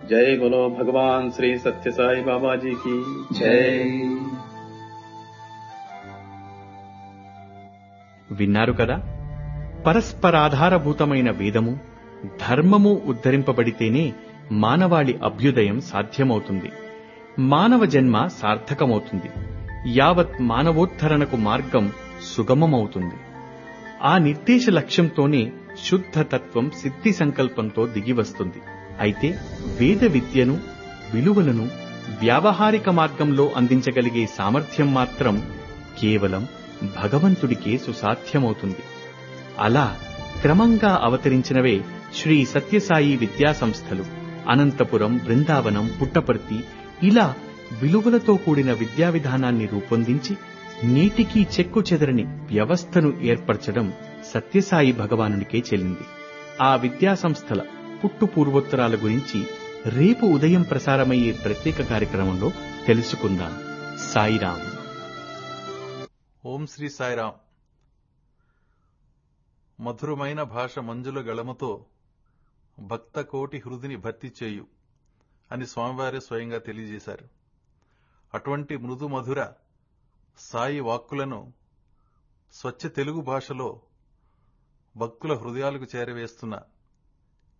जय बोलो भगवान श्री सत्य साई बाबा जी की जय విన్నారు కదా పరస్పరాధారభూతమైన వేదము ధర్మము ఉద్ధరింపబడితేనే మానవాళి అభ్యుదయం సాధ్యమవుతుంది మానవ జన్మ సార్థకమవుతుంది యావత్ మానవోద్ధరణకు మార్గం సుగమమవుతుంది ఆ నిర్దేశ లక్ష్యంతోనే శుద్ధ తత్వం సిద్ధి సంకల్పంతో దిగివస్తుంది అయితే వేద విద్యను విలువలను వ్యావహారిక మార్గంలో అందించగలిగే సామర్థ్యం మాత్రం కేవలం భగవంతుడికే సుసాధ్యమవుతుంది అలా క్రమంగా అవతరించినవే శ్రీ సత్యసాయి విద్యా సంస్థలు అనంతపురం బృందావనం పుట్టపర్తి ఇలా విలువలతో కూడిన విద్యా విధానాన్ని రూపొందించి నేటికీ చెక్కు చెదరని వ్యవస్థను ఏర్పరచడం సత్యసాయి భగవానునికే చెల్లింది ఆ విద్యా సంస్థల పుట్టు పూర్వోత్తరాల గురించి రేపు ఉదయం ప్రసారమయ్యే ప్రత్యేక కార్యక్రమంలో తెలుసుకుందాం సాయిరాం ఓం శ్రీ సాయిరాం మధురమైన భాష మంజుల గళముతో భక్త కోటి హృదిని భర్తీ చేయు అని స్వామివారే స్వయంగా తెలియజేశారు అటువంటి మృదు మధుర సాయి వాక్కులను స్వచ్ఛ తెలుగు భాషలో భక్తుల హృదయాలకు చేరవేస్తున్న